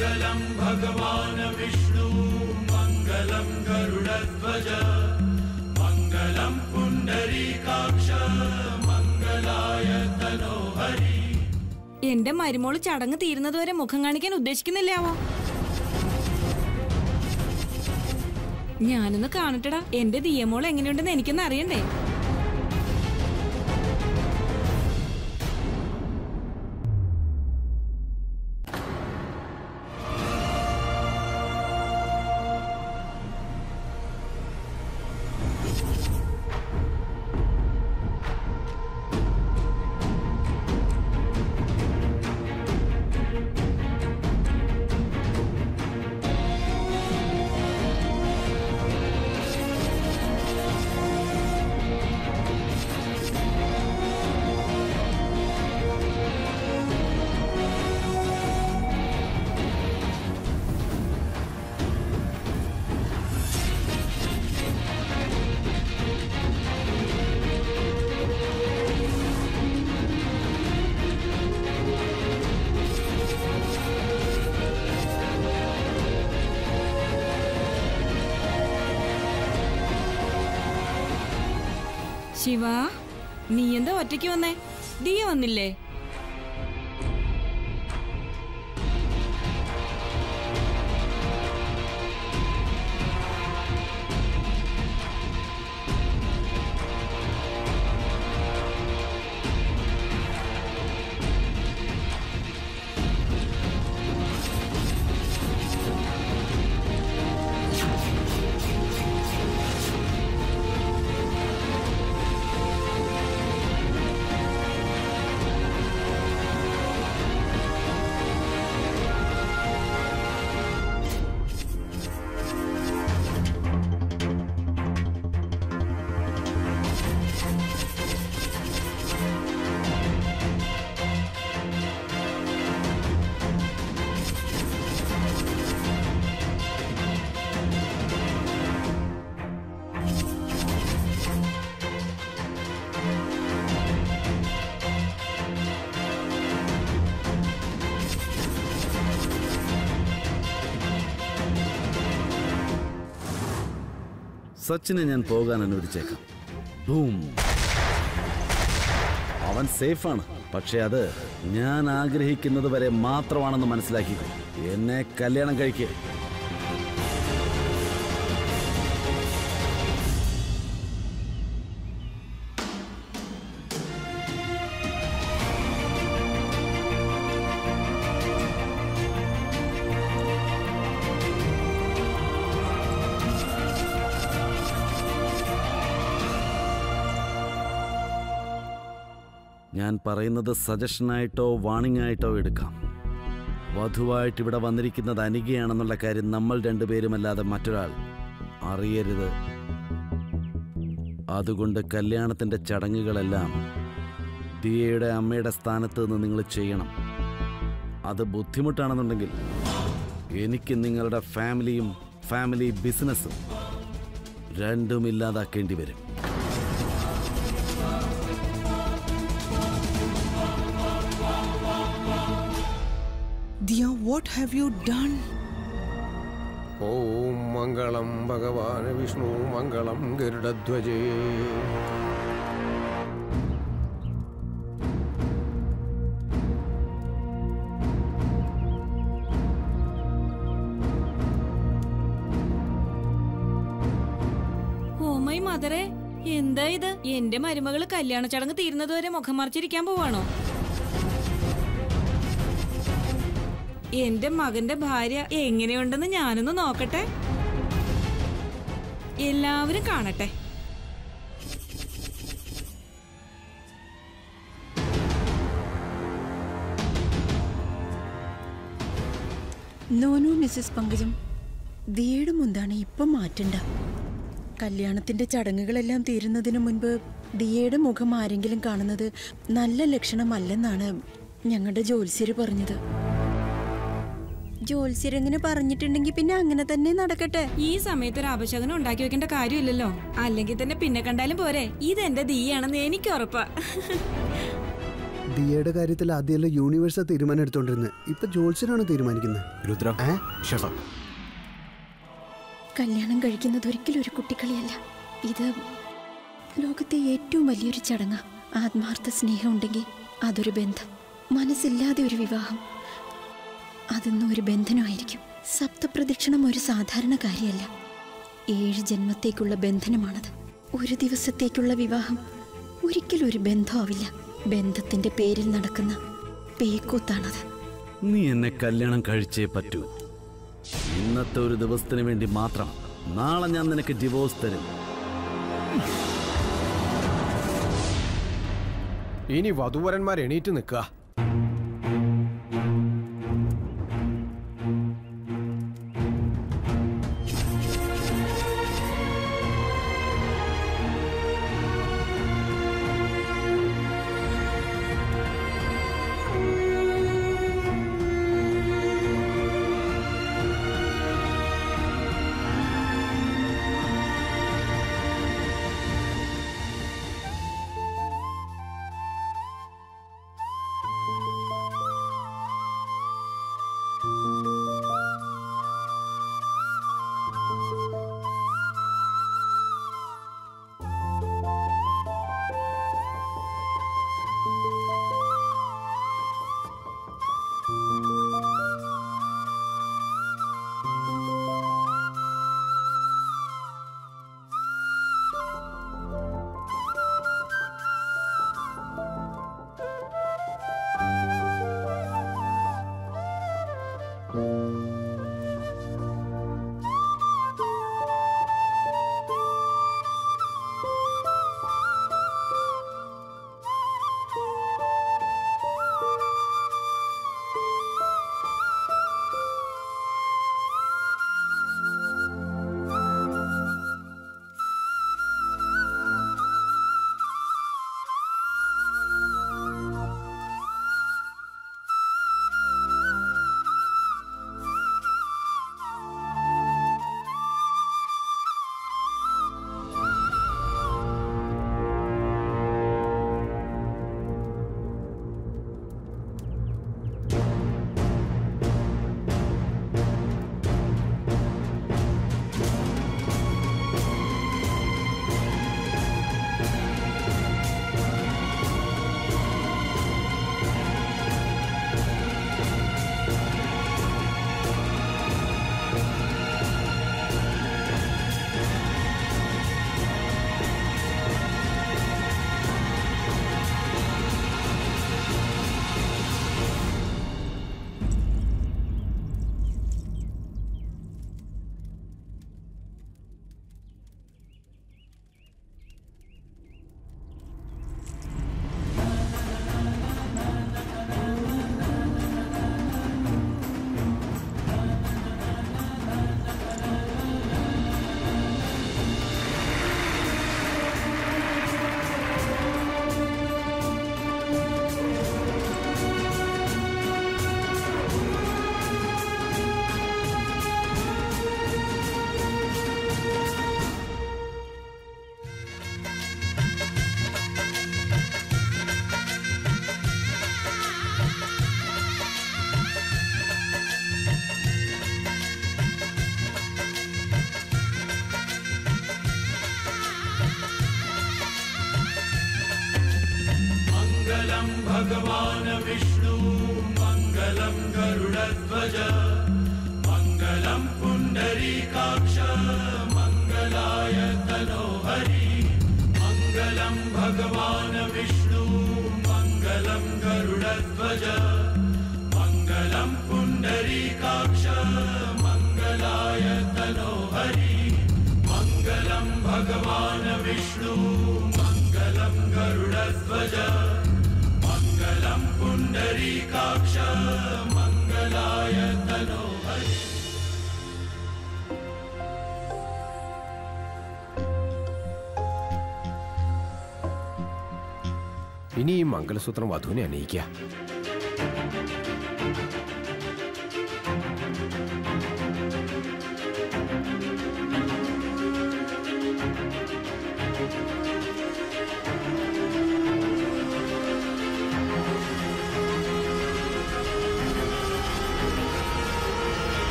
मङ्गलं भगवान् विष्णु मङ्गलं गरुडध्वज मङ्गलं पुण्डरीकाक्ष मङ्गलाय तनोहरि എന്റെ മരുമോള് ചടങ്ങ് തീരുന്നതുവരെ മുഖം കാണിക്കാൻ ഉദ്ദേശിക്കുന്നില്ലാവോ ഞാനൊന്ന് കാണട്ടടാ എന്റെ ദിയമോൾ എങ്ങനെയുണ്ടെന്ന് എനിക്കൊന്ന് അറിയണ്ടേ ശിവ നീ എന്താ ഒറ്റയ്ക്ക് വന്നേ ദിയ വന്നില്ലേ സച്ചിനെ ഞാൻ പോകാൻ അനുവദിച്ചേക്കാം ബൂം അവൻ സേഫാണ് പക്ഷെ അത് ഞാൻ ആഗ്രഹിക്കുന്നത് വരെ മാത്രമാണെന്ന് മനസ്സിലാക്കിക്കോ എന്നെ കല്യാണം കഴിക്കേ ഞാൻ പറയുന്നത് സജഷനായിട്ടോ വാണിംഗ് ആയിട്ടോ എടുക്കാം വധുവായിട്ട് ഇവിടെ വന്നിരിക്കുന്നത് അനികയാണെന്നുള്ള കാര്യം നമ്മൾ രണ്ടുപേരുമല്ലാതെ മറ്റൊരാൾ അറിയരുത് അതുകൊണ്ട് കല്യാണത്തിന്റെ ചടങ്ങുകളെല്ലാം ദിയയുടെ അമ്മയുടെ സ്ഥാനത്ത് നിന്ന് നിങ്ങൾ ചെയ്യണം അത് ബുദ്ധിമുട്ടാണെന്നുണ്ടെങ്കിൽ എനിക്ക് നിങ്ങളുടെ ഫാമിലിയും ഫാമിലി ബിസിനസ്സും രണ്ടും ഇല്ലാതാക്കേണ്ടി വരും Dia, what have you done? ഓം മംഗളം ഭഗവാൻ വിഷ്ണു മംഗളം ഗരുഡധ്വജേ ഓ മൈ മദറെ എന്താ ഇത് എന്റെ മരുമകള് കല്യാണ ചടങ്ങ് തീരുന്നതുവരെ മുഖം മറിച്ചിരിക്കാൻ പോവാണോ എന്റെ മകന്റെ ഭാര്യ എങ്ങനെയുണ്ടെന്ന് ഞാനൊന്ന് നോക്കട്ടെ എല്ലാവരും കാണട്ടെ നോ നോ മിസ്സസ് പങ്കജം ദിയയുടെ മുന്താണ് ഇപ്പം മാറ്റണ്ട കല്യാണത്തിന്റെ ചടങ്ങുകളെല്ലാം തീരുന്നതിന് മുൻപ് ദിയയുടെ മുഖം ആരെങ്കിലും കാണുന്നത് നല്ല ലക്ഷണമല്ലെന്നാണ് ഞങ്ങളുടെ ജോത്സ്യര് പറഞ്ഞത് ജോത്സ്യരെങ്ങനെ പറഞ്ഞിട്ടുണ്ടെങ്കിൽ പിന്നെ അങ്ങനെ തന്നെ നടക്കട്ടെ ഈ സമയത്ത് ഒരു അപശകനം ഉണ്ടാക്കി വെക്കേണ്ട കാര്യമില്ലല്ലോ അല്ലെങ്കിൽ തന്നെ പിന്നെ കണ്ടാലും പോരെ ഇതെന്റെ തീയാണെന്ന് എനിക്ക് ഉറപ്പാ ദിയയുടെ കാര്യത്തിൽ ആദ്യമല്ല യൂണിവേഴ്സാ തീരുമാനം എടുത്തോണ്ടിരുന്നത് ഇപ്പൊ ജോത്സ്യനാണ് തീരുമാനിക്കുന്നത് രുദ്ര ഏ? Shut up. കല്യാണം കഴിക്കുന്നത് ഒരിക്കലും ഒരു കുട്ടിക്കളിയല്ല ഇത് ലോകത്തെ ഏറ്റവും വലിയൊരു ചടങ്ങ ആത്മാർത്ഥ സ്നേഹം ഉണ്ടെങ്കിൽ അതൊരു ബന്ധം മനസ്സില്ലാതെ ഒരു വിവാഹം അതൊന്നും ഒരു ബന്ധനമായിരിക്കും സപ്തപ്രദക്ഷിണം ഒരു സാധാരണ കാര്യമല്ല ഏഴ് ജന്മത്തേക്കുള്ള ബന്ധനമാണത് ഒരു ദിവസത്തേക്കുള്ള വിവാഹം ഒരിക്കലും ഒരു ബന്ധമാവില്ല ബന്ധത്തിന്റെ പേരിൽ നടക്കുന്ന പേക്കൂത്താണത് നീ എന്നെ കല്യാണം കഴിച്ചേ പറ്റൂ ഇന്നത്തെ ഒരു ദിവസത്തിന് വേണ്ടി മാത്രം നാളെ ഞാൻ നിനക്ക് ഡിവോഴ്സ് തരും ഇനി വധുവരന്മാർ എണീറ്റ് നിൽക്കുക मङ्गलं भगवान् विष्णु मङ्गलं गरुडध्वज मङ्गलं पुण्डरीकाक्ष मङ्गलाय तनोहरि मङ्गलं भगवान् विष्णु मङ्गलं गरुडध्वज मङ्गलं पुण्डरीकाक्ष मङ्गलाय तनोहरि मङ्गलं भगवान् विष्णु मङ्गलं गरुडध्वज मङ्गलं पुण्डरीकाक्ष मङ्गलाय तनोहरि ഇനി ഈ മംഗലസൂത്രം വധുവിനെ അണിയിക്കുക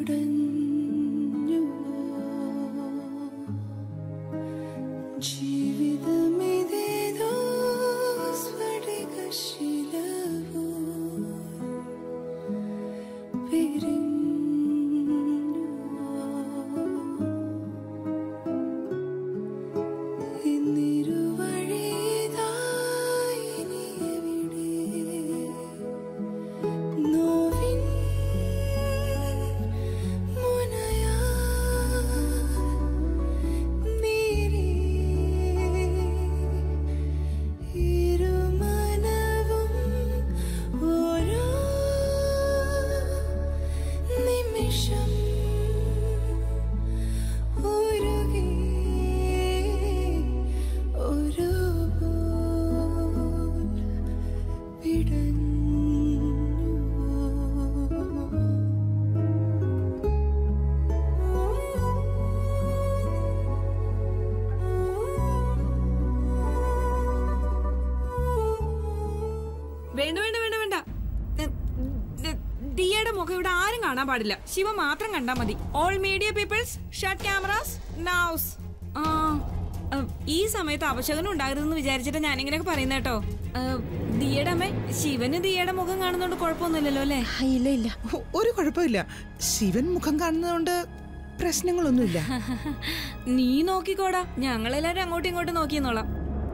ജീവിതമിതേതോ സ്ഫടികശിലവോ ഓരോ നിമിഷം ഉരുകി ഒരു വേണ്ട വേണ്ട വേണ്ട വേണ്ട ദ- ദ- ദിയയുടെ മുഖം ഇവിടെ ആരും കാണാൻ പാടില്ല ശിവ മാത്രം കണ്ടാ മതി all media peoples shut cameras now ആ ആ, ഈ സമയത്ത് അപശകനം ഉണ്ടാകരുതെന്ന് വിചാരിച്ചിട്ട് ഞാൻ ഇങ്ങനെയൊക്കെ പറയുന്ന കേട്ടോ ആ, ദിയയുടെ അമ്മ ശിവന് ദിയയുടെ മുഖം കാണുന്നോണ്ട് കുഴപ്പമൊന്നുമില്ലല്ലോ അല്ലേ ഇല്ല ഇല്ല ഒ- ഒരു കുഴപ്പമില്ല ശിവൻ മുഖം കാണുന്നതുകൊണ്ട് പ്രശ്നങ്ങളൊന്നുമില്ല നീ നോക്കിക്കോടാ ഞങ്ങളെല്ലാരും അങ്ങോട്ടും ഇങ്ങോട്ടും നോക്കിയെന്നോളാം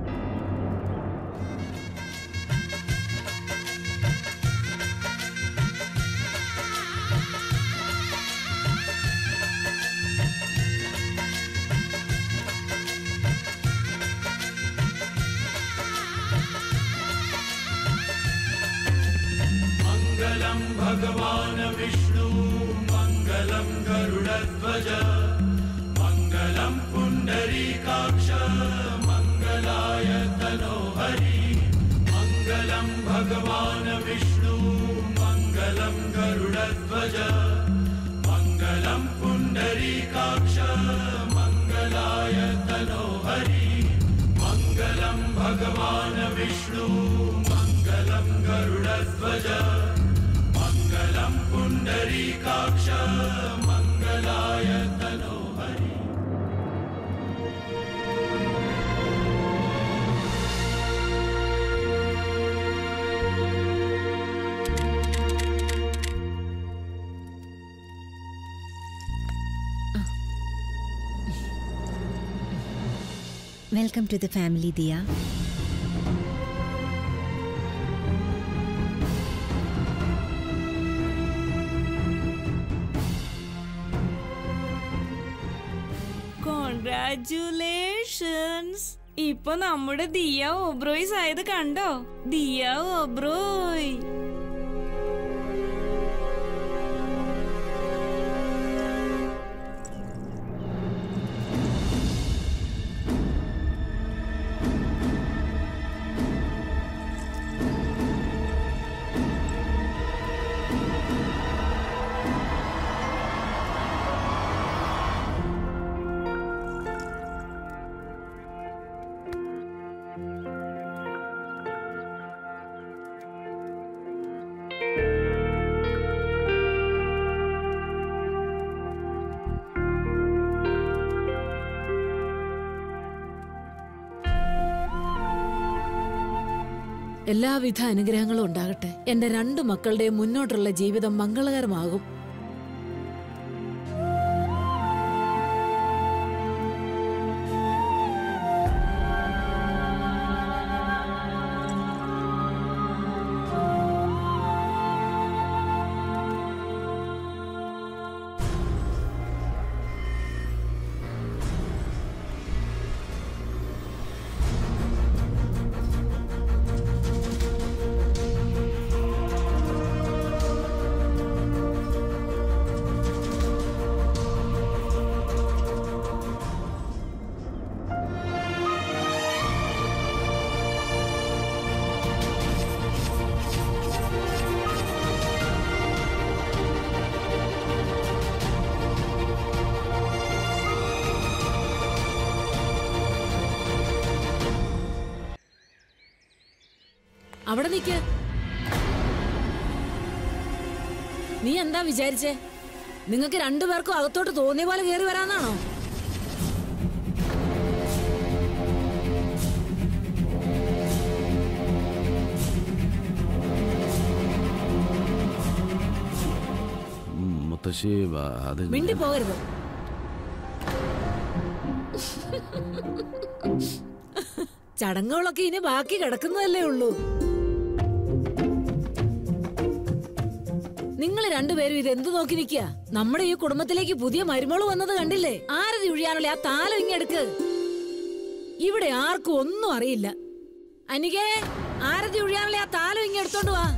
मङ्गलं भगवान् विष्णु मङ्गलं गरुडध्वज मङ्गलं पुण्डरीकाक्ष मङ्गलाय तनोहरि मङ्गलं भगवान् विष्णु मङ्गलं गरुडध्वज मङ्गलं पुण्डरीकाक्ष मङ्गलाय तनोहरि मङ्गलं भगवान् विष्णु मङ्गलं गरुडध्वज मङ्गलं पुण्डरीकाक्ष मङ्गलाय तनोहरि Welcome to the family, Dia. Congratulations ഇപ്പൊ നമ്മുടെ ദിയ ഓബ്രോയ്സ് ആയത് കണ്ടോ ദിയ ഓബ്രോയ് എല്ലാവിധ അനുഗ്രഹങ്ങളും ഉണ്ടാകട്ടെ എന്റെ രണ്ടു മക്കളുടെയും മുന്നോട്ടുള്ള ജീവിതം മംഗളകരമാകും അവിടെ നിക്ക് നീ എന്താ വിചാരിച്ചേ നിങ്ങൾക്ക് രണ്ടുപേർക്കും അകത്തോട്ട് തോന്നിയ പോലെ കയറി വരാന്നാണോ ഉം, മുത്തശ്ശി ആ, അത് മിണ്ടി പോകരുത് ചടങ്ങുകളൊക്കെ ഇനി ബാക്കി കിടക്കുന്നതല്ലേ ഉള്ളൂ നിങ്ങൾ രണ്ടുപേരും ഇത് എന്ത് നോക്കി നിൽക്കുക നമ്മുടെ ഈ കുടുംബത്തിലേക്ക് പുതിയ മരുമോള് വന്നത് കണ്ടില്ലേ ആരതി ഒഴിയാനുള്ള ആ താലം ഇങ്ങെടുക്ക് ഇവിടെ ആർക്കും ഒന്നും അറിയില്ല അനികേ ആരതി ഒഴിയാനുള്ള ആ താലം ഇങ്ങെടുത്തോണ്ട് വാ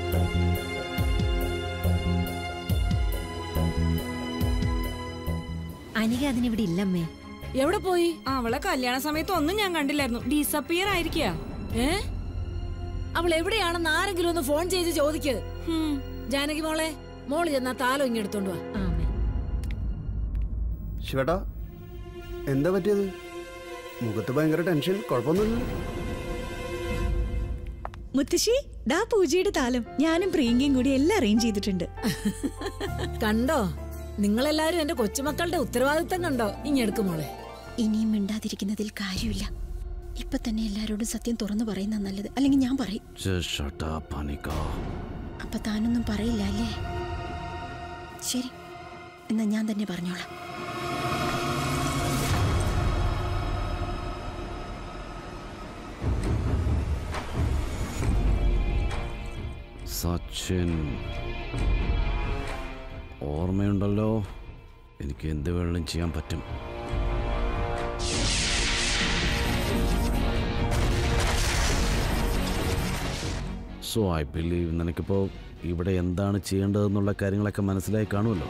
അനിക അതിനിവിടെ ഇല്ലമ്മേ എവിടെ പോയി അവളെ കല്യാണ സമയത്ത് ഒന്നും ഞാൻ കണ്ടില്ലായിരുന്നു ഡിസപ്പിയർ ആയിരിക്കുക ഏ അവൾ എവിടെയാണെന്ന് ആരെങ്കിലും ഒന്ന് ഫോൺ ചെയ്ത് ചോദിക്ക് ജാനകി മോളെ മോള് ചെന്നാ താലം ഇങ്ങെടുത്തോണ്ട് വാ ആമേ ശിവേട്ടാ എന്താ പറ്റിയത് മുഖത്ത് ഭയങ്കര ടെൻഷൻ കുഴപ്പമൊന്നുമില്ലല്ലോ മുത്തശ്ശി ദാ പൂജയുടെ താലം ഞാനും പ്രിയങ്കയും കൂടി എല്ലാം അറേഞ്ച് ചെയ്തിട്ടുണ്ട് കണ്ടോ നിങ്ങളെല്ലാരും എന്റെ കൊച്ചുമക്കളുടെ ഉത്തരവാദിത്തം കണ്ടോ ഇങ്ങെടുക്ക് മോളെ ഇനിയും മിണ്ടാതിരിക്കുന്നതിൽ കാര്യമില്ല ഇപ്പൊ തന്നെ എല്ലാരോടും സത്യം തുറന്നു പറയുന്ന നല്ലത് അല്ലെങ്കിൽ ഞാൻ പറയും Just shut up, Anika. അപ്പൊ താനൊന്നും പറയില്ല അല്ലേ ശരി എന്നാ ഞാൻ തന്നെ പറഞ്ഞോളാം സച്ചിൻ ഓർമ്മയുണ്ടല്ലോ എനിക്ക് എന്ത് വേണമെങ്കിലും ചെയ്യാൻ പറ്റും സോ ഐ ബിലീവ് നിനക്കിപ്പോൾ ഇവിടെ എന്താണ് ചെയ്യേണ്ടതെന്നുള്ള കാര്യങ്ങളൊക്കെ മനസ്സിലായി കാണുമല്ലോ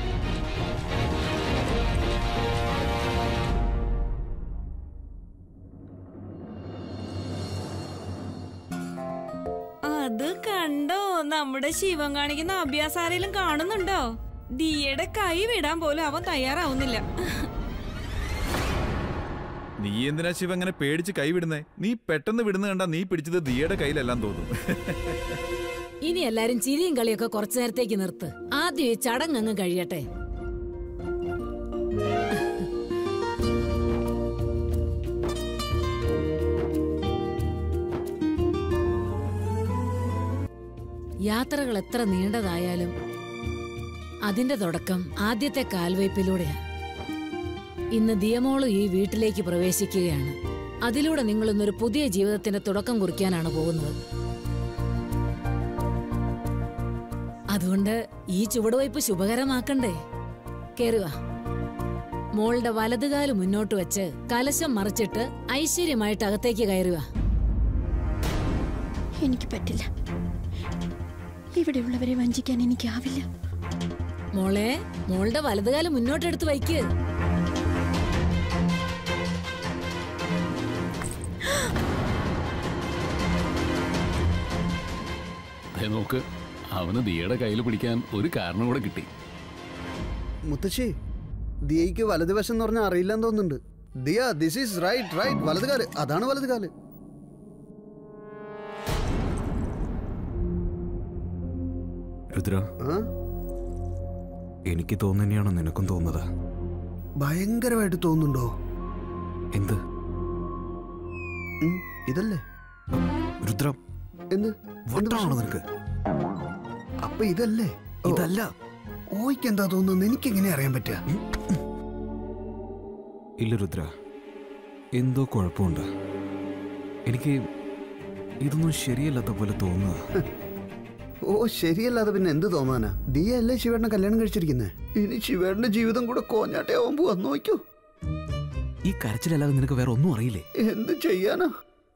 അത് കണ്ടോ നമ്മുടെ ശിവൻ കാണിക്കുന്ന അഭ്യാസം ആരെങ്കിലും കാണുന്നുണ്ടോ ദിയയുടെ കൈ വിടാൻ പോലും അവൻ തയ്യാറാവുന്നില്ല നീ എന്തിനാ ശിവ അങ്ങനെ പേടിച്ച് കൈ വിടുന്നേ നീ പെട്ടെന്ന് വിടുന്ന കണ്ടാ നീ പിടിച്ചത് ദിയയുടെ കയ്യിലെല്ലാം തോന്നും ഇനി എല്ലാരും ചിരിയും കളിയൊക്കെ കുറച്ചു നേരത്തേക്ക് നിർത്ത് ആദ്യം ഈ ചടങ്ങ് അങ്ങ് കഴിയട്ടെ യാത്രകൾ എത്ര നീണ്ടതായാലും അതിന്റെ തുടക്കം ആദ്യത്തെ കാൽവയ്പിലൂടെയാണ് ഇന്ന് ദിയമോള് ഈ വീട്ടിലേക്ക് പ്രവേശിക്കുകയാണ് അതിലൂടെ നിങ്ങൾ ഇന്നൊരു പുതിയ ജീവിതത്തിന്റെ തുടക്കം കുറിക്കാനാണ് പോകുന്നത് അതുകൊണ്ട് ഈ ചുവടുവയ്പ് ശുഭകരമാക്കണ്ടേ കേറുക മോളുടെ വലതുകാല് മുന്നോട്ട് വെച്ച് കലശം മറിച്ചിട്ട് ഐശ്വര്യമായിട്ട് അകത്തേക്ക് കയറുക എനിക്ക് പറ്റില്ല ഇവിടെയുള്ളവരെ വഞ്ചിക്കാൻ എനിക്കാവില്ല മോളെ മോളുടെ വലതുകാല് മുന്നോട്ടെടുത്ത് വയ്ക്ക് ദേ നോക്ക് അവന് ദിയയുടെ കയ്യിൽ പിടിക്കാൻ ഒരു കാരണം കൂടെ കിട്ടി മുത്തശ്ശി ദിയയ്ക്ക് വലതുവശം എന്ന് പറഞ്ഞാൽ അറിയില്ലെന്ന് തോന്നുന്നുണ്ട് Dia this is right right വലതുകാല് അതാണ് വലതുകാല് രുദ്ര ആ എനിക്ക് തോന്നുന്നതന്നെയാണോ നിനക്കും തോന്നുന്നത് ഭയങ്കരമായിട്ട് തോന്നുന്നുണ്ടോ എന്ത് ഉം, ഇതല്ലേ രുദ്ര എന്ത് വട്ടാണോ നിനക്ക് അപ്പൊ ഇതല്ലേ ഓ, ഇതല്ല ഓയ്ക്ക് എന്താ തോന്നുന്നത് എനിക്ക് എങ്ങനെ അറിയാൻ പറ്റുക ഇല്ല രുദ്ര എന്തോ കുഴപ്പമുണ്ട് എനിക്ക് ഇതൊന്നും ശരിയല്ലാത്ത പോലെ തോന്നുക ഓ ശരിയല്ലാതെ പിന്നെ എന്ത് തോന്നാനാ ദിയ അല്ലേ ശിവേട്ടനെ കല്യാണം കഴിച്ചിരിക്കുന്നേ ഇനി ശിവേട്ടന്റെ ജീവിതം കൂടെ കോഞ്ഞാട്ടെ ആവാൻ പോവാ നോക്കൂ ഈ കരച്ചിലല്ലാതെ നിനക്ക് വേറെ ഒന്നും അറിയില്ലേ എന്ത് ചെയ്യാനാ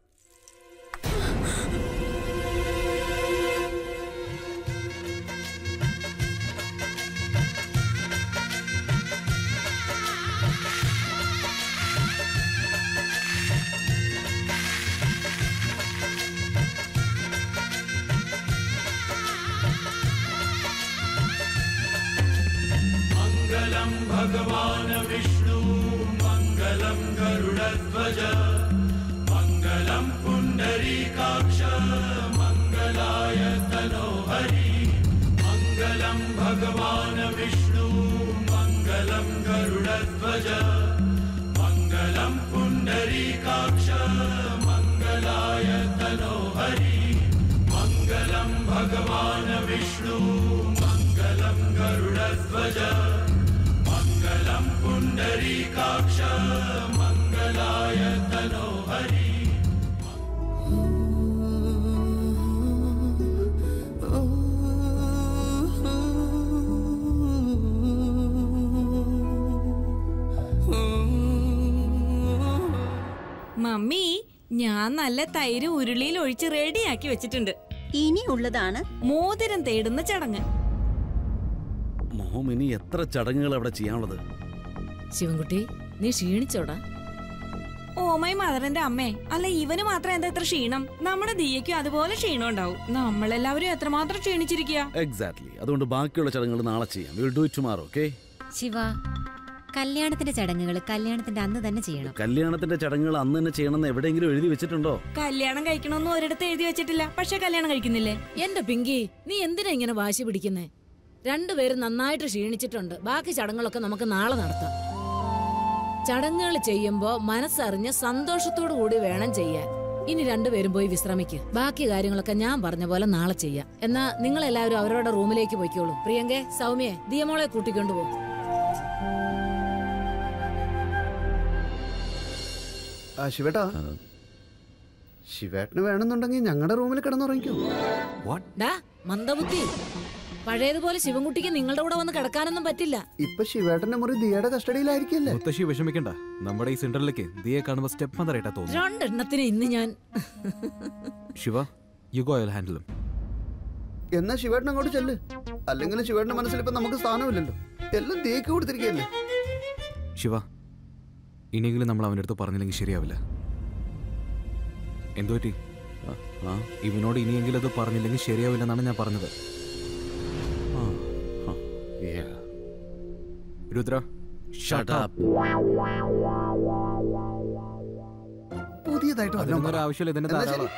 मङ्गलं भगवान् विष्णु मङ्गलं गरुडध्वज मङ्गलं पुण्डरीकाक्ष मङ्गलाय तनोहरि मङ्गलं मङ्गलं भगवान् विष्णु मङ्गलं गरुडध्वज मङ्गलं पुण्डरीकाक्ष मङ्गलाय तनोहरि मङ्गलं भगवान् विष्णु मङ्गलं गरुडध्वज मङ्गलं पुण्डरीकाक्ष मङ्गलाय तनोहरि മമ്മി ഞാൻ നല്ല തൈര് ഉരുളിയിൽ ഒഴിച്ച് റെഡിയാക്കി വെച്ചിട്ടുണ്ട് ഇനിയുള്ളതാണ് മോതിരം തേടുന്ന ചടങ്ങ് മോം ഇനി എത്ര ചടങ്ങുകൾ അവിടെ ചെയ്യാനുള്ളത് ശിവൻകുട്ടി നീ ക്ഷീണിച്ചോടാ ഓമൈ മദറിന്റെ അമ്മേ അല്ല ഇവന് മാത്രം എന്താ ഇത്ര ക്ഷീണം നമ്മുടെ ദിയയ്ക്കും അതുപോലെ ക്ഷീണം ഉണ്ടാവും നമ്മളെല്ലാവരും എത്രമാത്രം ക്ഷീണിച്ചിരിക്കുക എക്സാക്ട്ലി അതുകൊണ്ട് ബാക്കിയുള്ള ചടങ്ങുകൾ നാളെ ചെയ്യാം will do tomorrow okay Shiva കല്യാണത്തിന്റെ ചടങ്ങുകൾ കല്യാണത്തിന്റെ അന്ന് തന്നെ ചെയ്യണം കല്യാണത്തിന്റെ ചടങ്ങുകൾ അന്ന് തന്നെ ചെയ്യണമെന്ന് എവിടെയെങ്കിലും എഴുതി വെച്ചിട്ടുണ്ടോ കല്യാണം കഴിക്കണമെന്ന് ഒരിടത്ത് എഴുതി വെച്ചിട്ടില്ല പക്ഷെ കല്യാണം കഴിക്കുന്നില്ലേ എന്റെ പിങ്കി നീ എന്തിനാ ഇങ്ങനെ വാശി പിടിക്കുന്നേ രണ്ടുപേരും നന്നായിട്ട് ക്ഷീണിച്ചിട്ടുണ്ട് ബാക്കി ചടങ്ങുകളൊക്കെ നമുക്ക് നാളെ നടത്താം ചടങ്ങുകൾ ചെയ്യുമ്പോ മനസ്സറിഞ്ഞ് സന്തോഷത്തോടു കൂടി വേണം ചെയ്യാൻ ഇനി രണ്ടുപേരും പോയി വിശ്രമിക്ക് ബാക്കി കാര്യങ്ങളൊക്കെ ഞാൻ പറഞ്ഞ പോലെ നാളെ ചെയ്യാം എന്നാ നിങ്ങൾ എല്ലാവരും അവരവരുടെ റൂമിലേക്ക് പോയിക്കോളൂ പ്രിയങ്കെ സൗമ്യെ ദിയമോളെ കൂട്ടിക്കൊണ്ടു പോകും ആ ശിവേട്ടാ ശിവേട്ടന് വേണമെന്നുണ്ടെങ്കിൽ ഞങ്ങളുടെ റൂമിൽ കിടന്നുറങ്ങിക്കോ ഡാ മന്ദബുദ്ധി പഴയതുപോലെ ശിവൻകുട്ടിക്ക് നിങ്ങളുടെ കൂടെ വന്ന് കിടക്കാനൊന്നും പറ്റില്ല ഇപ്പൊ ശിവേട്ടന്റെ മുറി ദിയയുടെ കസ്റ്റഡിയിലായിരിക്കല്ലേ മുത്തശ്ശി വിഷമിക്കണ്ട നമ്മുടെ ഈ സെന്ററിലേക്ക് ദിയെ കാണുമ്പോൾ സ്റ്റെപ്പ് മന്ദറായിട്ടാ തോന്നുന്നു രണ്ടെണ്ണത്തിന് ഇന്ന് ഞാൻ ശിവ യു ഗോ ഐൽ ഹാൻഡിലും എന്നാ ശിവേട്ടൻ അങ്ങോട്ട് ചെല്ല് അല്ലെങ്കിൽ ശിവേട്ടന്റെ മനസ്സിൽ ഇപ്പൊ നമുക്ക് സ്ഥാനമില്ലല്ലോ എല്ലാം ദിയക്ക് കൊടുത്തിരിക്കുകയല്ലേ ശിവ ഇനിയെങ്കിലും നമ്മൾ അവൻ്റെ അടുത്ത് പറഞ്ഞില്ലെങ്കിൽ ശരിയാവില്ല എന്തു പറ്റി ഇവനോട് ഇനിയെങ്കിലും അത് പറഞ്ഞില്ലെങ്കിൽ ശരിയാവില്ലെന്നാണ് ഞാൻ പറഞ്ഞത് രുദ്ര Shut up. പുതിയതായിട്ട് വല്ലതും അതിനൊന്നും ഒരു പറ. ആവശ്യമില്ല ഇതിന്റെ എന്നാ ധാരാളം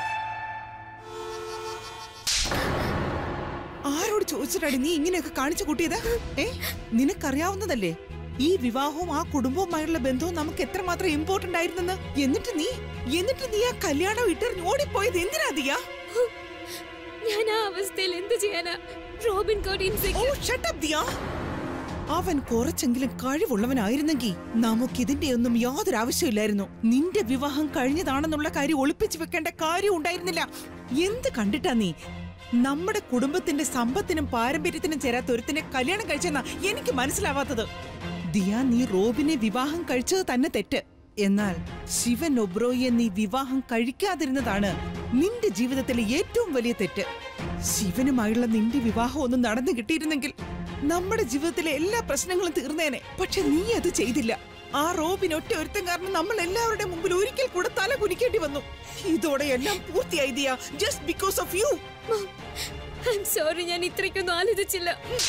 ആരോട് ചോദിച്ചിട്ടാണ് നീ ഇങ്ങനെയൊക്കെ കാണിച്ചു കൂട്ടിയത് ഏ നിനക്കറിയാവുന്നതല്ലേ ഈ വിവാഹവും ആ കുടുംബവുമായുള്ള ബന്ധവും നമുക്ക് എത്രമാത്രം ഇമ്പോർട്ടന്റ് ആയിരുന്നെന്ന് എന്നിട്ട് നീ എന്നിട്ട് നീ ആ കല്യാണം ഇട്ടെറിഞ്ഞ് ഓടിപ്പോയത് എന്തിനാ ദിയാ ഞാൻ ആ അവസ്ഥയിൽ എന്ത് ചെയ്യാനാ റോബിൻ കോഡ് ഓ shut up, ദിയ. അവൻ കുറച്ചെങ്കിലും കഴിവുള്ളവനായിരുന്നെങ്കിൽ നമുക്കിതിന്റെ ഒന്നും യാതൊരു ആവശ്യമില്ലായിരുന്നു നിന്റെ വിവാഹം കഴിഞ്ഞതാണെന്നുള്ള കാര്യം ഒളിപ്പിച്ചു വെക്കേണ്ട കാര്യം ഉണ്ടായിരുന്നില്ല എന്ത് കണ്ടിട്ടാ നീ നമ്മുടെ കുടുംബത്തിന്റെ സമ്പത്തിനും പാരമ്പര്യത്തിനും ചേരാത്ത ഒരുത്തിനെ കല്യാണം കഴിച്ചെന്നാ എനിക്ക് മനസ്സിലാവാത്തത് ദിയ നീ റോബിനെ വിവാഹം കഴിച്ചത് തന്നെ തെറ്റ് എന്നാൽ ശിവൻ ഒബ്രോയെ നീ വിവാഹം കഴിക്കാതിരുന്നതാണ് നിന്റെ ജീവിതത്തിലെ ഏറ്റവും വലിയ തെറ്റ് ശിവനുമായുള്ള നിന്റെ വിവാഹം ഒന്ന് നടന്നു കിട്ടിയിരുന്നെങ്കിൽ നമ്മുടെ ജീവിതത്തിലെ എല്ലാ പ്രശ്നങ്ങളും തീർന്നേനെ പക്ഷെ നീ അത് ചെയ്തില്ല ആ റോബിൻ ഒറ്റ ഒരുത്തം കാരണം നമ്മൾ എല്ലാവരുടെ മുമ്പിൽ ഒരിക്കൽ കൂടെ തല കുനിക്കേണ്ടി വന്നു ഇതോടെ എല്ലാം പൂർത്തിയായി Dia just because of you sorry ഞാൻ ഇത്രയ്ക്കൊന്നും ആലോചിച്ചില്ല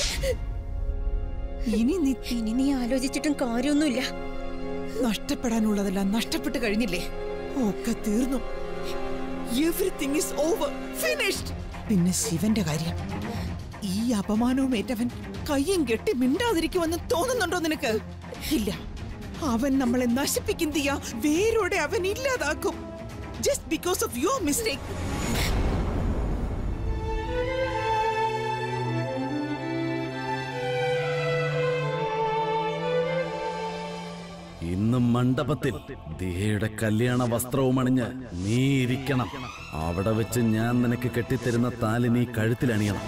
ഇനി നീ ഇനി നീ ആലോചിച്ചിട്ടും കാര്യമൊന്നുമില്ല നഷ്ടപ്പെടാനുള്ളതെല്ലാം നഷ്ടപ്പെട്ട് കഴിഞ്ഞില്ലേ ഒക്കെ തീർന്നു എവറിങ് ഇസ് ഓവർ ഫിനിഷ്ഡ് പിന്നെ ശിവന്റെ കാര്യം ഈ അപമാനവും ഏറ്റവൻ കയ്യും കെട്ടി മിണ്ടാതിരിക്കുമെന്ന് തോന്നുന്നുണ്ടോ നിനക്ക് ഇല്ല അവൻ നമ്മളെ നശിപ്പിക്കും തീയ വേരോടെ അവൻ ഇല്ലാതാക്കും just because of your mistake ഇന്ന് മണ്ഡപത്തിൽ ദിയയുടെ കല്യാണ വസ്ത്രവും അണിഞ്ഞ് നീ ഇരിക്കണം അവിടെ വെച്ച് ഞാൻ നിനക്ക് കെട്ടിത്തരുന്ന താലി നീ കഴുത്തിലണിയണം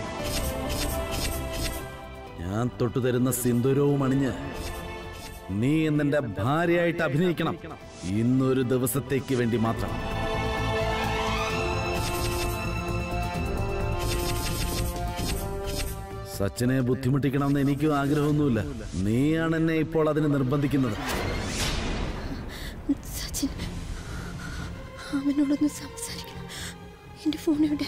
ഞാൻ തൊട്ടുതരുന്ന സിന്ദൂരവും അണിഞ്ഞ് നീ എന്നെ ഭാര്യയായിട്ട് അഭിനയിക്കണം ഇന്നൊരു ദിവസത്തേക്ക് വേണ്ടി മാത്രം സച്ചിനെ ബുദ്ധിമുട്ടിക്കണമെന്ന് എനിക്കും ആഗ്രഹമൊന്നുമില്ല നീയാണ് എന്നെ ഇപ്പോൾ അതിന് നിർബന്ധിക്കുന്നത് സച്ചിൻ അവനോടൊന്ന് സംസാരിക്കണം എന്റെ ഫോൺ എവിടെ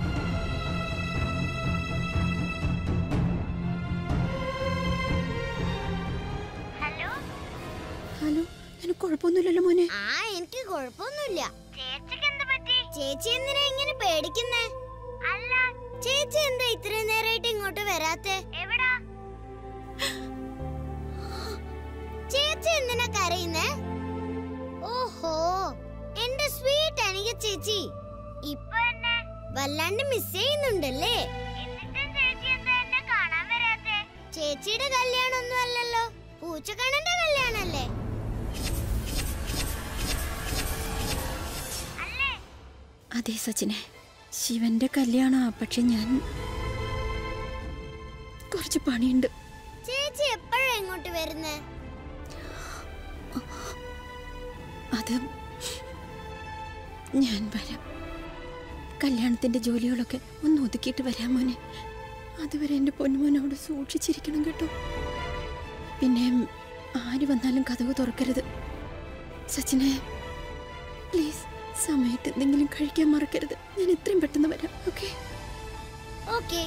ഹലോ നിനക്ക് കുഴപ്പമൊന്നുമില്ലല്ലോ മോനെ ആ എനിക്ക് കുഴപ്പമൊന്നുമില്ല ചേച്ചിക്ക് എന്ത് പറ്റി ചേച്ചി എന്തിനാ ഇങ്ങനെ പേടിക്കുന്നേ അല്ല ചേച്ചി എന്താ ഇത്രയും നേരമായിട്ട് ഇങ്ങോട്ട് വരാത്തെ എവിടാ ചേച്ചി എന്തിനാ കരയുന്നേ ഓഹോ എന്റെ സ്വീറ്റ് എനിക്ക് ചേച്ചി ഇപ്പൊ എന്നെ വല്ലാണ്ട് മിസ് ചെയ്യുന്നുണ്ടല്ലേ ചേച്ചിയുടെ കല്യാണമൊന്നും അല്ലല്ലോ പൂച്ചക്കണ്ണന്റെ കല്യാണല്ലേ അതെ സച്ചിനെ ശിവന്റെ കല്യാണാ പക്ഷെ ഞാൻ കുറച്ച് പണിയുണ്ട് ചേച്ചി എപ്പോഴാ ഇങ്ങോട്ട് വരുന്നേ അത് ഞാൻ വരാം കല്യാണത്തിന്റെ ജോലികളൊക്കെ ഒന്ന് ഒതുക്കിയിട്ട് വരാം മോനെ അതുവരെ എൻ്റെ പൊന്നുമോനോട് സൂക്ഷിച്ചിരിക്കണം കേട്ടോ പിന്നെ ആര് വന്നാലും കഥവ് തുറക്കരുത് സച്ചിനെ പ്ലീസ് സമയത്ത് എന്തെങ്കിലും കഴിക്കാൻ മറക്കരുത് ഞാൻ എത്രയും പെട്ടെന്ന് വരാം okay okay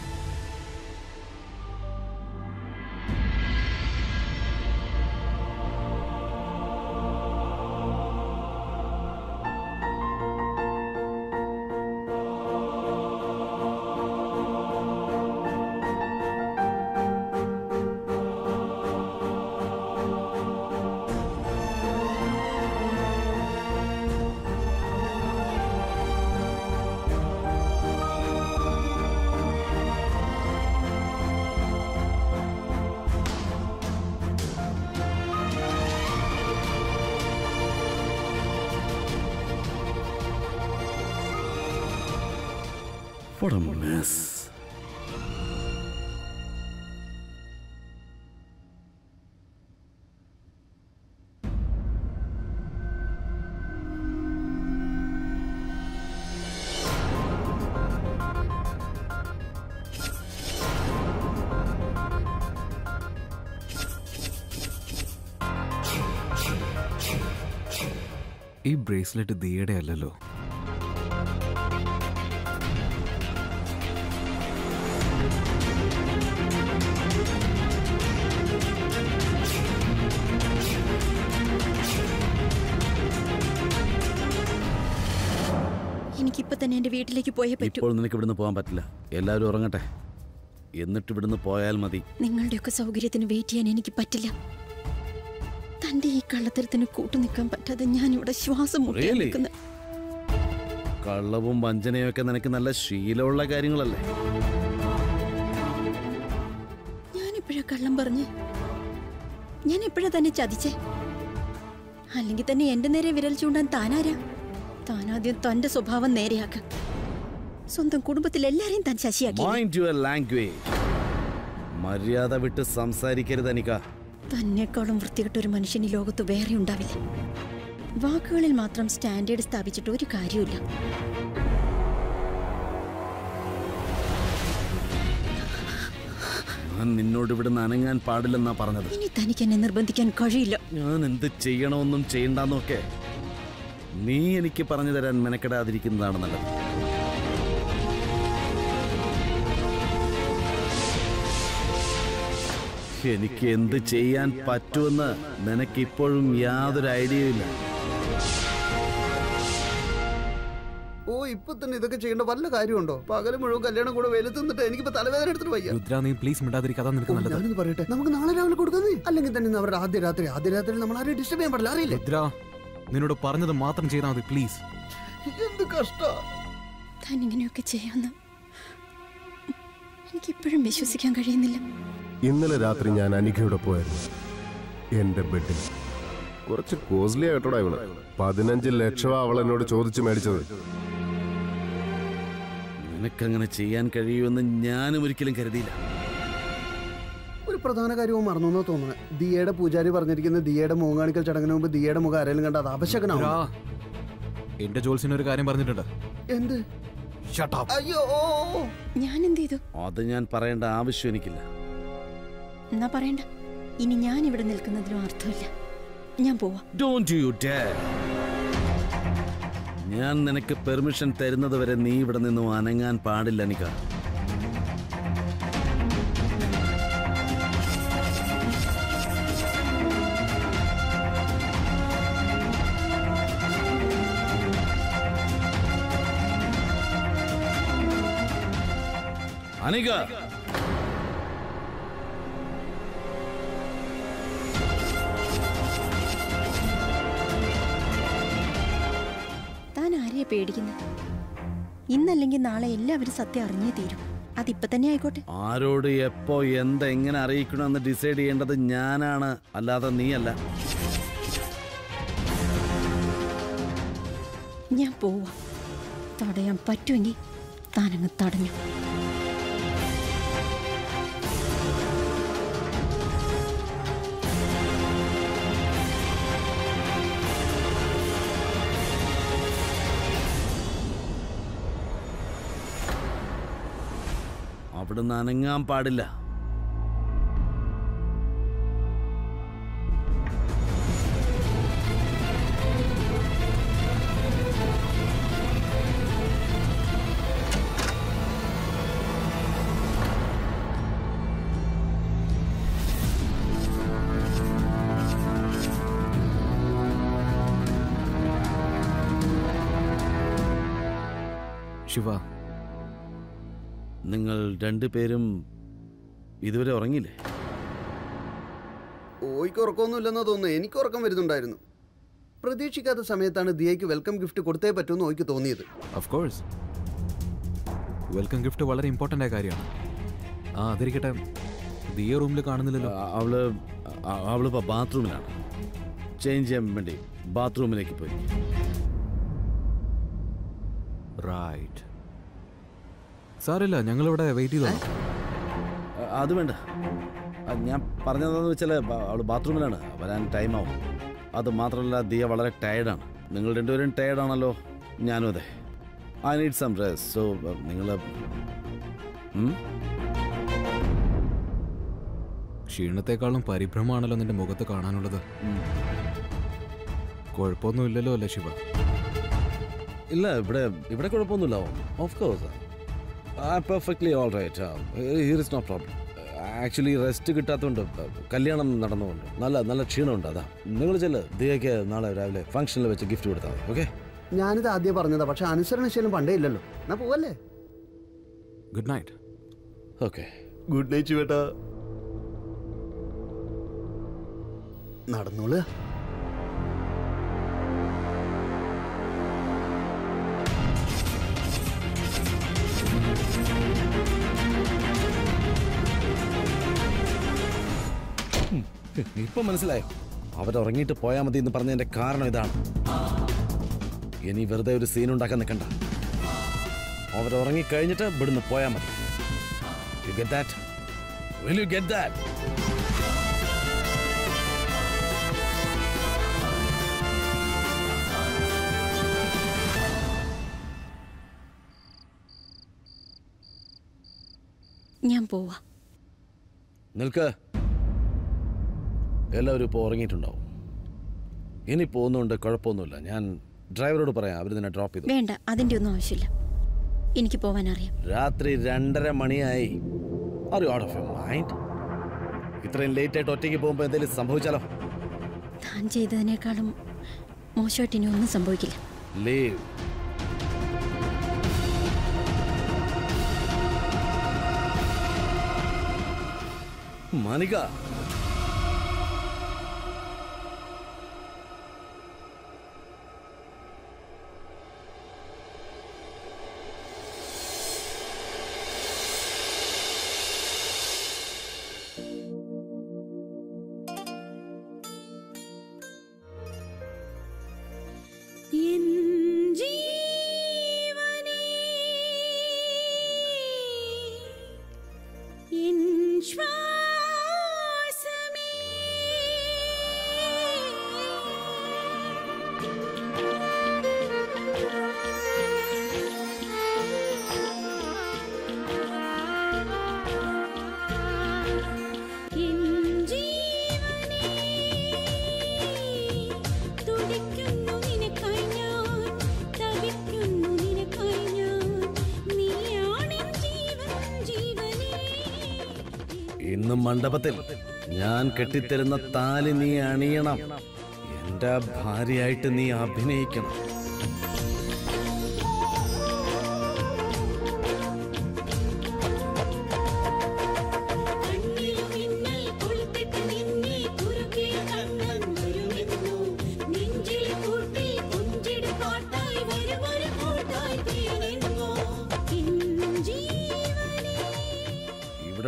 What a mess. ഈ ബ്രേസ്ലെറ്റ് ദിയുടെ അല്ലല്ലോ എനിക്കിപ്പോ തന്നെ എൻ്റെ വീട്ടിലേക്ക് പോയേ പറ്റൂ ഇപ്പോൾ നിനക്ക് ഇവിടുന്ന് പോകാൻ പറ്റില്ല എല്ലാവരും ഉറങ്ങട്ടെ എന്നിട്ട് ഇവിടുന്ന് പോയാൽ മതി നിങ്ങളുടെയൊക്കെ സൗകര്യത്തിന് വെയിറ്റ് ചെയ്യാൻ എനിക്ക് പറ്റില്ല തന്റെ ഈ കള്ളത്തരത്തിന് കൂട്ടു നിൽക്കാൻ പറ്റാതെ ഞാൻ ഇവിടെ ശ്വാസം മുട്ടിയാ Really? നിൽക്കുന്നത് കള്ളവും വഞ്ചനയും ഒക്കെ നിനക്ക് നല്ല ശീലമുള്ള കാര്യങ്ങളല്ലേ ഞാൻ എപ്പോഴാ കള്ളം പറഞ്ഞ് ഞാൻ എപ്പോഴാ തന്നെ ചതിച്ചേ അല്ലെങ്കിൽ തന്നെ എന്റെ നേരെ വിരൽ ചൂണ്ടാൻ താനാരാ താനാദ്യം തന്റെ സ്വഭാവം നേരെയാക്ക സ്വന്തം കുടുംബത്തിൽ എല്ലാരെയും താൻ ശശിയാക്കി മൈൻഡ് യുവർ ലാംഗ്വേജ് മര്യാദ വിട്ട് സംസാരിക്കരുത് അനിക തന്നെക്കാളും വൃത്തികെട്ട ഒരു മനുഷ്യൻ ഈ ലോകത്ത് വേറെ ഉണ്ടാവില്ല വാക്കുകളിൽ മാത്രം സ്റ്റാൻഡേർഡ് സ്ഥാപിച്ചിട്ട് ഒരു കാര്യമില്ല ഞാൻ നിന്നോട് ഇവിടുന്ന് അനങ്ങാൻ പാടില്ലെന്നാ പറഞ്ഞത് ഇനി തനിക്ക് എന്നെ നിർബന്ധിക്കാൻ കഴിയില്ല ഞാൻ എന്ത് ചെയ്യണമെന്നും ചെയ്യണ്ടെന്നൊക്കെ നീ എനിക്ക് പറഞ്ഞു തരാൻ മെനക്കെടാതിരിക്കുന്നതാണ് നല്ലത് എനിക്ക് എന്ത് ചെയ്യാൻ പറ്റുമെന്ന് നിനക്കിപ്പോഴും യാതൊരു ഐഡിയയും ഇല്ല ഓ ഇപ്പൊ തന്നെ ഇതൊക്കെ ചെയ്യേണ്ട വല്ല കാര്യമുണ്ടോ പകല് മുഴുവൻ കല്യാണം കൂടെ വെയിലത്ത് നിന്നിട്ട് എനിക്കിപ്പോ തലവേദന എടുത്തിട്ട് വയ്യ രുദ്ര നീ പ്ലീസ് മിണ്ടാതിരിക്കാതെ നിനക്ക് ഓ, നല്ലത് ഞാനിത് പറയട്ടെ നമുക്ക് നാളെ രാവിലെ കൊടുക്കുന്നേ അല്ലെങ്കിൽ തന്നെ ഇന്ന് അവരുടെ ആദ്യ രാത്രി ആദ്യ രാത്രി നമ്മൾ ആരെയും ഡിസ്റ്റർബ് ചെയ്യാൻ പാടില്ല അറിയില്ലേ രുദ്ര നിന്നോട് പറഞ്ഞത് മാത്രം ചെയ്താൽ മതി പ്ലീസ് എന്ത് കഷ്ട താൻ ഇങ്ങനെയൊക്കെ ചെയ്യാന്ന് എനിക്കിപ്പോഴും വിശ്വസിക്കാൻ കഴിയുന്നില്ല ഇന്നലെ രാത്രി ഞാൻ അനിഖയുടെ പോയായിരുന്നു എന്റെ ബെഡിൽ കുറച്ച് കോസ്റ്റ്ലി ആയിട്ടോടാ ഇവള് പതിനഞ്ച് ലക്ഷമാ അവൾ എന്നോട് ചോദിച്ചു മേടിച്ചത് നിനക്കങ്ങനെ ചെയ്യാൻ കഴിയുമെന്ന് ഞാനും ഒരിക്കലും കരുതിയില്ല ഒരു പ്രധാന കാര്യവും മറന്നു എന്നാ തോന്നുന്നത് ദിയയുടെ പൂജാരി പറഞ്ഞിരിക്കുന്ന ദിയയുടെ മൂങ്ങാണിക്കൽ ചടങ്ങിന് മുമ്പ് ദിയയുടെ മുഖം ആരെങ്കിലും കണ്ട അത് അപശകനാവും രുദ്ര, എന്റെ ജോൽസിന് ഒരു കാര്യം പറഞ്ഞിട്ടുണ്ട് എന്ത് അയ്യോ ഓ, ഓ. ഞാൻ എന്ത് ചെയ്തു അത് ഞാൻ പറയേണ്ട ആവശ്യം എനിക്കില്ല എന്നാ പറയണ്ട ഇനി ഞാൻ ഇവിടെ നിൽക്കുന്നതിലും അർത്ഥമില്ല ഞാൻ പോവാ Don't you dare. ഞാൻ നിനക്ക് പെർമിഷൻ തരുന്നത് വരെ നീ ഇവിടെ നിന്നും അനങ്ങാൻ പാടില്ല നിക്ക അനിക താൻ ആരെയാ പേടിക്കുന്നത് ഇന്നല്ലെങ്കിൽ നാളെ എല്ലാവരും സത്യം അറിഞ്ഞേ തീരും അതിപ്പോ തന്നെ ആയിക്കോട്ടെ ആരോട് എപ്പോ എന്താ എങ്ങനെ അറിയിക്കണമെന്ന് ഡിസൈഡ് ചെയ്യേണ്ടത് ഞാനാണ് അല്ലാതെ നീയല്ല ഞാൻ പോവാ തടയാൻ പറ്റുമെങ്കിൽ താനങ്ങ് തടഞ്ഞു അവിടുന്ന് അനങ്ങാൻ പാടില്ല ശിവ നിങ്ങൾ രണ്ടുപേരും ഇതുവരെ ഉറങ്ങിയില്ലേ ഓയ്ക്ക് ഉറക്കമൊന്നുമില്ലെന്നോ തോന്നുന്നു എനിക്ക് ഉറക്കം വരുന്നുണ്ടായിരുന്നു പ്രതീക്ഷിക്കാത്ത സമയത്താണ് ദിയയ്ക്ക് വെൽക്കം ഗിഫ്റ്റ് കൊടുത്തേ പറ്റുമെന്ന് ഓയ്ക്ക് തോന്നിയത് ഓഫ് കോഴ്സ് വെൽക്കം ഗിഫ്റ്റ് വളരെ ഇമ്പോർട്ടൻ്റ് ആയ കാര്യമാണ് ആ അതിരിക്കട്ടെ ദിയ റൂമിൽ കാണുന്നില്ലല്ലോ അവള് അ- അവളിപ്പോ ബാത്റൂമിലാണ് ചേഞ്ച് ചെയ്യാൻ വേണ്ടി ബാത്റൂമിലേക്ക് പോയി റൈറ്റ് സാറില്ല ഞങ്ങളിവിടെ വെയിറ്റ് ചെയ്തോ അ- അത് വേണ്ട അത് ഞാൻ പറഞ്ഞതെന്ന് വെച്ചാൽ അവൾ ബാത്റൂമിലാണ് വരാൻ ടൈം ആവും അത് മാത്രമല്ല ദിയ വളരെ ടയർഡാണ് നിങ്ങൾ രണ്ടുപേരും ടയർഡാണല്ലോ ഞാനും അതെ I need some rest so നിങ്ങൾ ക്ഷീണത്തെക്കാളും പരിഭ്രമമാണല്ലോ നിന്റെ മുഖത്ത് കാണാനുള്ളത് കുഴപ്പമൊന്നുമില്ലല്ലോ അല്ലേ ശിവ ഇല്ല ഇവിടെ ഇവിടെ കുഴപ്പമൊന്നുമില്ല of course perfectly all right here is no problem actually rest കിട്ടാത്തതുകൊണ്ട് കല്യാണം നടന്നുകൊണ്ട് നല്ല നല്ല ക്ഷീണമുണ്ട് അതാ നിങ്ങൾ ചെല്ല് ദിയയ്ക്ക് നാളെ രാവിലെ ഫംഗ്ഷനിൽ വെച്ച് ഗിഫ്റ്റ് കൊടുത്താൽ മതി ഓക്കെ ഞാനിത് ആദ്യം പറഞ്ഞതാ പക്ഷെ അനുസരണശീലം പണ്ടേ ഇല്ലല്ലോ എന്നാ പോവല്ലേ good night okay good night ചേട്ടാ നടന്നോളുക ഇപ്പൊ മനസ്സിലായോ അവരുറങ്ങിയിട്ട് പോയാൽ മതി എന്ന് പറഞ്ഞതിന്റെ കാരണം ഇതാണ് ഇനി വെറുതെ ഒരു സീൻ ഉണ്ടാക്കാൻ നിൽക്കണ്ട അവരുറങ്ങി കഴിഞ്ഞിട്ട് ഇവിടുന്ന് പോയാൽ മതി you get that will you get that ഞാൻ പോവാ നിൽക്ക് എല്ലാവരും ഇപ്പോൾ ഉറങ്ങിയിട്ടുണ്ടാവും ഇനി പോകുന്നുണ്ട് കുഴപ്പമൊന്നുമില്ല ഞാൻ ഡ്രൈവറോട് പറയാം അവർ നിന്നെ ഡ്രോപ്പ് ചെയ്തു വേണ്ട അതിൻ്റെ ഒന്നും ആവശ്യമില്ല എനിക്ക് പോവാൻ അറിയാം രാത്രി രണ്ടര മണിയായി are you out of your mind ഇത്രയും ലേറ്റ് ആയിട്ട് ഒറ്റയ്ക്ക് പോകുമ്പോൾ എന്തെങ്കിലും സംഭവിച്ചാലോ താൻ ചെയ്തതിനേക്കാളും മോശമായിട്ട് ഇനി ഒന്നും സംഭവിക്കില്ല ലീവ് മാനിക എൻ ജീവനേ എൻ ശ്വാസമേ എൻ ജീവനേ തുടിക്കുന്നു നിനക്കായി ഞാൻ തവിക്കുന്നു നിനക്കായി ഞാൻ നീയാണെൻ ജീവൻ ജീവനേ ഇന്ന് മണ്ഡപത്തിൽ ഞാൻ കെട്ടിത്തരുന്ന താലി നീ അണിയണം എന്റെ ഭാര്യയായിട്ട് നീ അഭിനയിക്കണം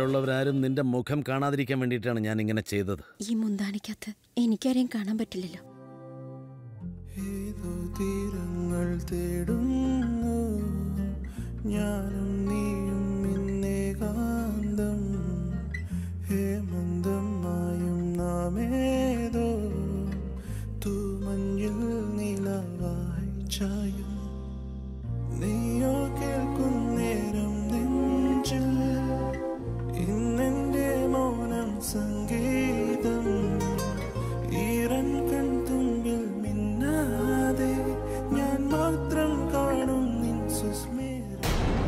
ഇവിടെയുള്ളവരാരും നിന്റെ മുഖം കാണാതിരിക്കാൻ വേണ്ടിയിട്ടാണ് ഞാൻ ഇങ്ങനെ ചെയ്തത് ഈ മുന്താണിക്കകത്ത് എനിക്കാരെയും കാണാൻ പറ്റില്ലല്ലോ തീരങ്ങൾ തേടുന്നു ഞാനും നീയും ഇന്നേകാന്തം ഹേമന്തമായും നാമേതോ തൂമഞ്ഞിൽ നിലവായി ചായും നീയോ കേൾക്കുന്നേരം നെഞ്ചിൽ ഇന്നെന്റെ മൗനം സംഗീതം ഈറൻ കൺതുമ്പിൽ മിന്നാതെ ഞാൻ മാത്രം കാണും നിൻ സുസ്മേരം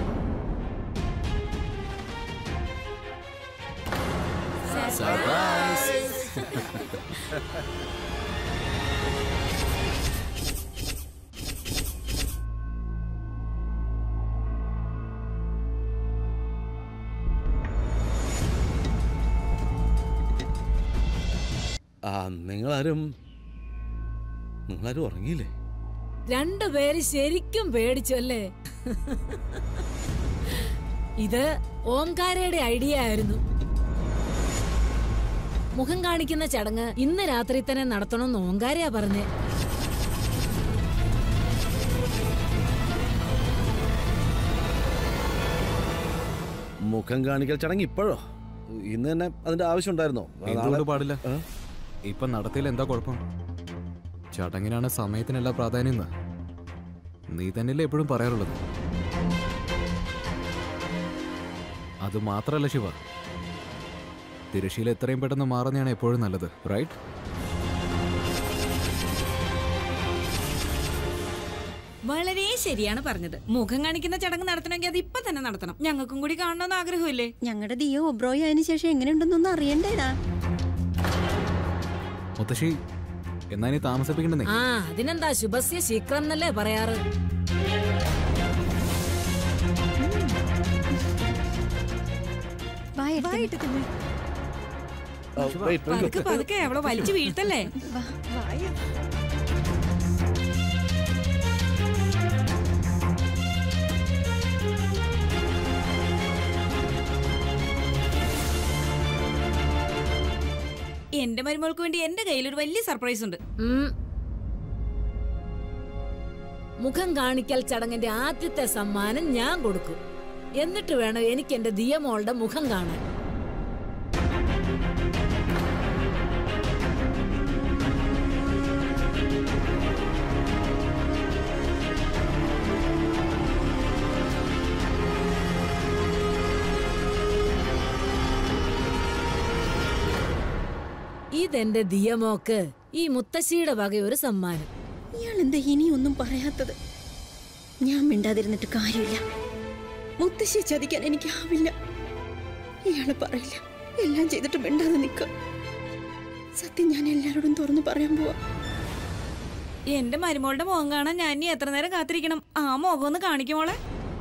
ആ നിങ്ങളാരും നിങ്ങളാരും ഉറങ്ങിയില്ലേ രണ്ടുപേര് ശരിക്കും പേടിച്ചു അല്ലേ ഇത് ഓംകാരയുടെ ഐഡിയ ആയിരുന്നു മുഖം കാണിക്കുന്ന ചടങ്ങ് ഇന്ന് രാത്രി തന്നെ നടത്തണമെന്ന് ഓങ്കാരയാ പറഞ്ഞേ മുഖം കാണിക്കൽ ചടങ്ങ് ഇപ്പോഴോ ഇന്ന് തന്നെ അതിന്റെ ആവശ്യം ഉണ്ടായിരുന്നോ എന്തുകൊണ്ട് പാടില്ല ഇപ്പൊ നടത്തിയിൽ എന്താ കുഴപ്പം ചടങ്ങിനാണ് സമയത്തിനല്ല പ്രാധാന്യം എന്ന്. നീ തന്നെയല്ലേ എപ്പോഴും പറയാറുള്ളത് അത് മാത്രല്ല ശിവ തിരശീല എത്രയും പെട്ടെന്ന് മാറുന്നതാണ് എപ്പോഴും നല്ലത് റൈറ്റ് വളരെ ശരിയാണ് പറഞ്ഞത് മുഖം കാണിക്കുന്ന ചടങ്ങ് നടത്തണമെങ്കിൽ അത് ഇപ്പൊ തന്നെ നടത്തണം ഞങ്ങൾക്കും കൂടി കാണണമെന്ന് ആഗ്രഹമില്ലേ ഞങ്ങളുടെ ദിയോ ഒബ്രോയോ അതിന് ശേഷം എങ്ങനെയുണ്ടെന്നൊന്നും അറിയണ്ടേടാ മുത്തശ്ശി എന്നാ ഇനി താമസിപ്പിക്കണ്ടെന്നേ ആ അതിനെന്താ ശുഭസ്യ ശീക്രം എന്നല്ലേ പറയാറ് പതുക്കെ പതുക്കെ അവളെ വലിച്ചു വീഴ്ത്തല്ലേ എന്റെ മരുമോൾക്ക് വേണ്ടി എന്റെ കയ്യിൽ ഒരു വലിയ സർപ്രൈസ് ഉണ്ട് ഉം. മുഖം കാണിക്കൽ ചടങ്ങിന്റെ ആദ്യത്തെ സമ്മാനം ഞാൻ കൊടുക്കും എന്നിട്ട് വേണം എനിക്ക് എന്റെ ദിയമോളുടെ മുഖം കാണാൻ ഇതെന്റെ ദിയമോക്ക് ഈ മുത്തശ്ശിയുടെ വക ഒരു സമ്മാനം ഇയാൾ എന്താ ഇനിയൊന്നും പറയാത്തത് ഞാൻ മിണ്ടാതിരുന്നിട്ട് കാര്യമില്ല മുത്തശ്ശിയെ ചതിക്കാൻ എനിക്കാവില്ല ഇയാള് പറയില്ല എല്ലാം ചെയ്തിട്ട് മിണ്ടാതെ നിൽക്കുക സത്യം ഞാൻ എല്ലാവരോടും തുറന്നു പറയാൻ പോവാ എന്റെ മരുമോളുടെ മുഖം കാണാൻ ഞാൻ ഇനി എത്ര നേരം കാത്തിരിക്കണം ആ മുഖം ഒന്ന് കാണിക്കുമോളെ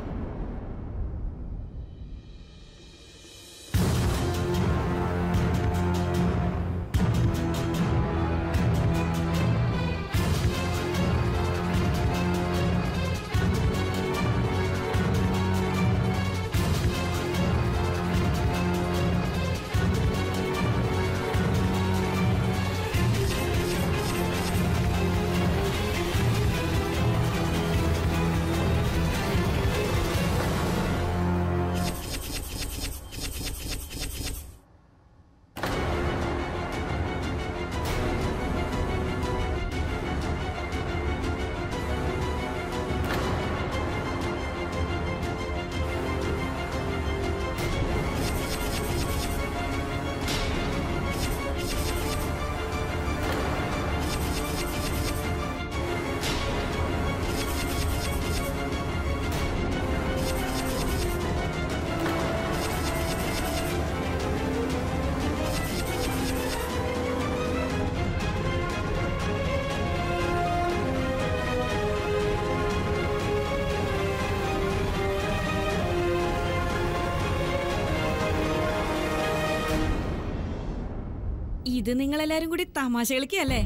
ഇത് നിങ്ങളെല്ലാരും കൂടി തമാശ കളിക്കല്ലേ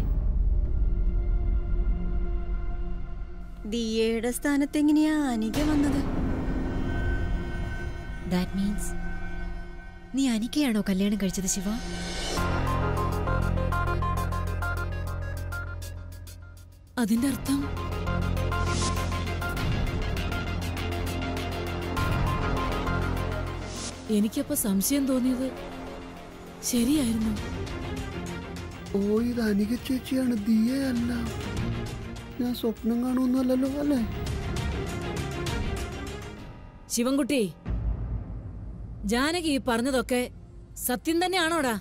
ദിയയുടെ സ്ഥാനത്ത് എങ്ങനെയാ അനിക വന്നത് ദാറ്റ് മീൻസ് നീ അനിക്കയാണോ കല്യാണം കഴിച്ചത് ശിവ അതിന്റെ അർത്ഥം എനിക്കപ്പോ സംശയം തോന്നിയത് ശരിയായിരുന്നു ഓ ഇത് അനിക ചേച്ചിയാണ് ദിയയല്ല ഞാൻ സ്വപ്നം കാണുമെന്നല്ലോ അല്ലേ ശിവൻകുട്ടി ജാനകി ഈ പറഞ്ഞതൊക്കെ സത്യം തന്നെയാണോടാ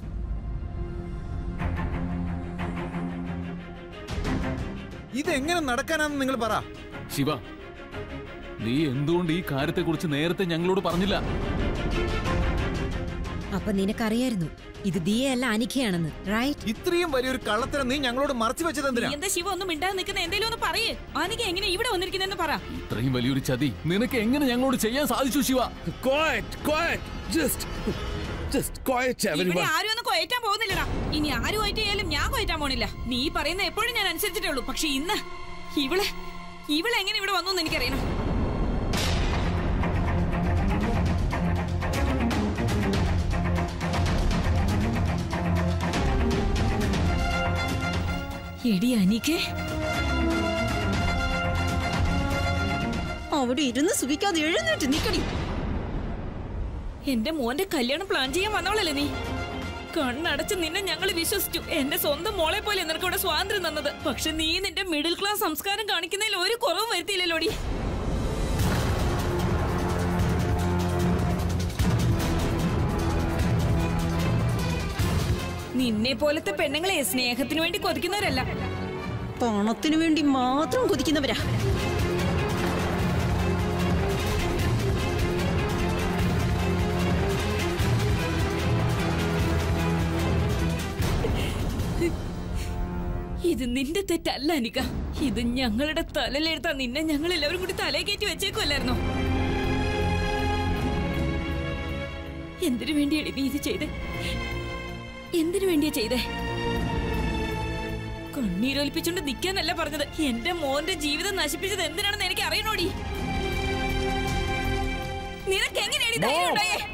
ഇതെങ്ങനെ നടക്കാനാന്ന് നിങ്ങൾ പറ ശിവ നീ എന്തുകൊണ്ട് ഈ കാര്യത്തെക്കുറിച്ച് നേരത്തെ ഞങ്ങളോട് പറഞ്ഞില്ല അപ്പൊ നിനക്കറിയായിരുന്നു ഇത് ദിയയല്ല അനിക്കയാണെന്ന് റൈറ്റ് ഇത്രയും വലിയൊരു കള്ളത്തരം നീ ഞങ്ങളോട് മറച്ചു വെച്ചത് നീ എന്തിനാ എന്താ ശിവ ഒന്നും മിണ്ടാതെ നിൽക്കുന്ന എന്തേലും ഒന്ന് പറയേ അനിക എങ്ങനെ ഇവിടെ വന്നിരിക്കുന്നെന്ന് പറ ഇത്രയും വലിയൊരു ചതി നിനക്ക് എങ്ങനെ ഞങ്ങളോട് ചെയ്യാൻ സാധിച്ചു ശിവ ഇവിടെ ആരും ഒന്നും കൊയറ്റാൻ പോകുന്നില്ലടാ ഇനി ആരും കൊയറ്റായാലും ഞാൻ കൊയറ്റാൻ പോണില്ല നീ പറയുന്ന എപ്പോഴും ഞാൻ അനുസരിച്ചിട്ടേ ഉള്ളൂ പക്ഷെ ഇന്ന് ഇവള് ഇവളെ എങ്ങനെ ഇവിടെ വന്നു എന്ന് എനിക്കറിയണം എടി അനിക്കേ അവിടെ ഇരുന്ന് സുഖിക്കാതെ എഴുന്നേറ്റ് നിക്കടി എന്റെ മോന്റെ കല്യാണം പ്ലാൻ ചെയ്യാൻ വന്നവളല്ലേ നീ കണ്ണടച്ച് നിന്നെ ഞങ്ങൾ വിശ്വസിച്ചു എന്റെ സ്വന്തം മോളെ പോലെ നിനക്ക് ഇവിടെ സ്വാതന്ത്ര്യം തന്നത് പക്ഷെ നീ നിന്റെ മിഡിൽ ക്ലാസ് സംസ്കാരം കാണിക്കുന്നതിൽ ഒരു കുറവും വരുത്തിയില്ലല്ലോടി നിന്നെ പോലത്തെ പെണ്ണുങ്ങളെ സ്നേഹത്തിന് വേണ്ടി കൊതിക്കുന്നവരല്ല പണത്തിനു വേണ്ടി മാത്രം കൊതിക്കുന്നവരാ ഇത് നിന്റെ തെറ്റല്ല അനിക ഇത് ഞങ്ങളുടെ തലയിലെടുത്താ നിന്നെ ഞങ്ങൾ എല്ലാവരും കൂടി തലേ കയറ്റി വെച്ചേക്കുമല്ലായിരുന്നോ എന്തിനു വേണ്ടിയാണ് നീ ഇത് ചെയ്തേ എന്തിനു വേണ്ടിയാ ചെയ്തേ കണ്ണീരൊലിപ്പിച്ചോണ്ട് നിക്കാന്നല്ല പറഞ്ഞത് എന്റെ മോന്റെ ജീവിതം നശിപ്പിച്ചത് എന്തിനാണെന്ന് എനിക്ക് അറിയണോടി നിനക്ക് എങ്ങനെയാണ് ധൈര്യം ഉണ്ടായേ